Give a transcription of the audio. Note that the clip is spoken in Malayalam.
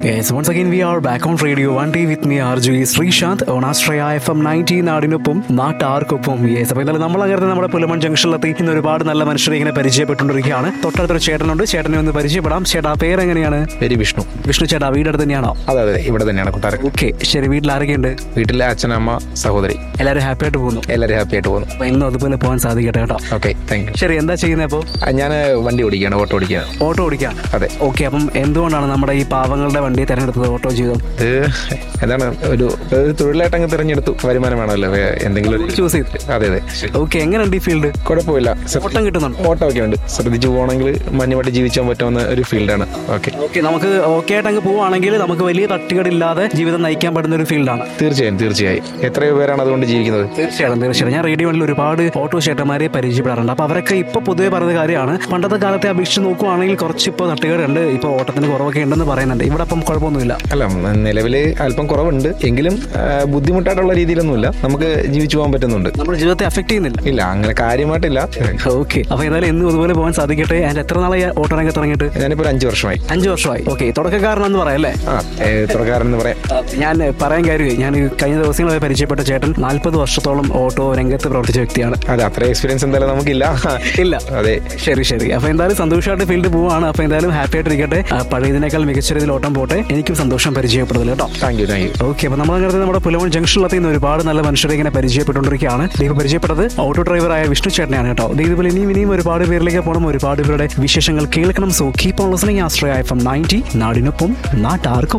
Yes, once again we are back on Radio 1D with me RJ Sreesanth on Astraya FM 90 നാടിനൊപ്പം നാട്ടാർക്കൊപ്പം യെസ് അപ്പോൾ ഇന്നലെ നമ്മൾ അങ്ങനെ നമ്മുടെ പുലമൺ ജംഗ്ഷനിലെത്തി ഇന്ന് ഒരുപാട് നല്ല മനുഷ്യരെ ഇങ്ങനെ പരിചയപ്പെട്ടുകൊണ്ടിരിക്കുകയാണ് തൊട്ടടുത്തൊരു ചേട്ടനുണ്ട് ചേട്ടനെ ഒന്ന് പരിചയപ്പെടാം ചേട്ടാ പേരെങ്ങനെയാണ് പേര് വിഷ്ണു വിഷ്ണു ചേട്ടാ വീടടുത്ത് തന്നെയാണോ അതെ അതെ ഇവിടെ തന്നെയാണ് കൊട്ടാരം ഓക്കെ ശരി വീട്ടിൽ ആരൊക്കെയുണ്ട് വീട്ടിലെ അച്ഛനമ്മ സഹോദരി എല്ലാവരും ഹാപ്പി ആയിട്ട് പോകുന്നു എല്ലാവരും ഹാപ്പി ആയിട്ട് പോകുന്നു അപ്പോൾ ഇന്നും അതുപോലെ പോകാൻ സാധിക്കട്ടെ കേട്ടോ ഓക്കെ താങ്ക് യു ശരി എന്താ ചെയ്യുന്നത് അപ്പോൾ ഞാൻ വണ്ടി ഓടിക്കുകയാണ് ഓട്ടോ ഓടിക്കുകയാണ് ഓട്ടോ ഓടിക്കാം അതെ ഓക്കെ അപ്പം എന്തുകൊണ്ടാണ് നമ്മുടെ ഈ പാവങ്ങളുടെ വണ്ടി തിരഞ്ഞെടുത്തത് ഓട്ടോ ജീവിതം ഇത് എന്താണ് ഒരു ഒരു തൊഴിലായിട്ട് അങ്ങ് തിരഞ്ഞെടുത്തു വരുമാനം വേണമല്ലോ വേ- എന്തെങ്കിലും ഒരു ചൂസ് ചെയ്ത് അതെ അതെ ഓക്കെ എങ്ങനെയുണ്ട് ഈ ഫീൽഡ് കുഴപ്പമില്ല ഓട്ടം കിട്ടുന്നുണ്ട് ഓട്ടോ ഒക്കെ ഉണ്ട് ശ്രദ്ധിച്ചു പോകണമെങ്കിൽ മഞ്ഞുമായിട്ട് ജീവിച്ചാൻ പറ്റുന്ന ഒരു ഫീൽഡാണ് ഓക്കെ ഓക്കെ നമുക്ക് ഓക്കെ ആയിട്ട് അങ്ങ് പോവുകയാണെങ്കിൽ നമുക്ക് വലിയ തട്ടുകടില്ലാതെ ജീവിതം നയിക്കാൻ പറ്റുന്ന ഒരു ഫീൽഡാണ് തീർച്ചയായും തീർച്ചയായും എത്രയോ പേരാണ് അതുകൊണ്ട് ജീവിക്കുന്നത് തീർച്ചയായിട്ടും തീർച്ചയായിട്ടും ഞാൻ റേഡിയോയിൽ ഒരുപാട് ഓട്ടോ ചേട്ടന്മാരെ പരിചയപ്പെടാറുണ്ട് അപ്പോൾ അവരൊക്കെ ഇപ്പോൾ പൊതുവെ പറയുന്ന കാര്യമാണ് പണ്ടത്തെ കാലത്തെ അപേക്ഷിച്ച് നോക്കുവാണെങ്കിൽ കുറച്ച് ഇപ്പോൾ തട്ടുകടുണ്ട് ഇപ്പോൾ ഓട്ടത്തിന് കുറവൊക്കെ ഉണ്ടെന്ന് പറയുന്നുണ്ട് ഇവിടെ അപ്പം കുഴപ്പമൊന്നുമില്ല അല്ല നിലവിൽ അല്പം കുറവുണ്ട് എങ്കിലും ആ, ബുദ്ധിമുട്ടായിട്ടുള്ള രീതിയിലൊന്നുമില്ല നമുക്ക് ജീവിച്ചു പോകാൻ പറ്റുന്നുണ്ട് നമ്മുടെ ജീവിതത്തെ അഫക്റ്റ് ചെയ്യുന്നില്ല ഇല്ല അങ്ങനെ കാര്യമായിട്ടില്ല ഓക്കെ അപ്പോൾ ഏതായാലും എന്നും ഇതുപോലെ പോകാൻ സാധിക്കട്ടെ അതിന് എത്ര നാളെ ഓട്ടോ രംഗത്ത് ഇറങ്ങിയിട്ട് ഞാനിപ്പോൾ ഒരു അഞ്ച് വർഷമായി അഞ്ച് വർഷമായി ഓക്കെ തുടക്കക്കാരനെന്ന് പറയാം അല്ലേ ആ ഏ, തുറക്കാരൻ എന്ന് പറയാം ഞാൻ പറയാൻ കാര്യമേ ഞാൻ ഈ കഴിഞ്ഞ ദിവസങ്ങളെ പരിചയപ്പെട്ട ചേട്ടൻ നാൽപ്പത് വർഷത്തോളം ഓട്ടോ രംഗത്ത് പ്രവർത്തിച്ച വ്യക്തിയാണ് അതെ അത്ര എക്സ്പീരിയൻസ് എന്തായാലും നമുക്കില്ല ഇല്ല അതെ ശരി ശരി അപ്പൊ എന്തായാലും സന്തോഷമായിട്ട് ഫീൽഡ് പോവാണ് അപ്പൊ എന്തായാലും ഹാപ്പി ആയിട്ടിരിക്കട്ടെ ആ, പഴയതിനേക്കാൾ മികച്ച രീതിയിൽ ഓട്ടം പോട്ടെ എനിക്കും സന്തോഷം പരിചയപ്പെടുന്നില്ല കേട്ടോ thank you thank you okay അപ്പൊ നമ്മൾ അങ്ങനെ നമ്മുടെ പുലവൺ ജംഗ്ഷനിലെത്തി ഇന്ന് ഒരുപാട് നല്ല മനുഷ്യരെ ഇങ്ങനെ പരിചയപ്പെട്ടുകൊണ്ടിരിക്കുകയാണ് ദീപ് പരിചയപ്പെട്ടത് ഓട്ടോ ഡ്രൈവറായ വിഷ്ണു ചേട്ടനെയാണ് കേട്ടോ ഇതുപോലെ ഇനിയും ഇനിയും ഒരുപാട് പേരിലേക്ക് പോകണം ഒരുപാട് പേരുടെ വിശേഷങ്ങൾ കേൾക്കണം so keep on listening Ashraya F M ninety നാടിനൊപ്പം നാട്ടാർക്കും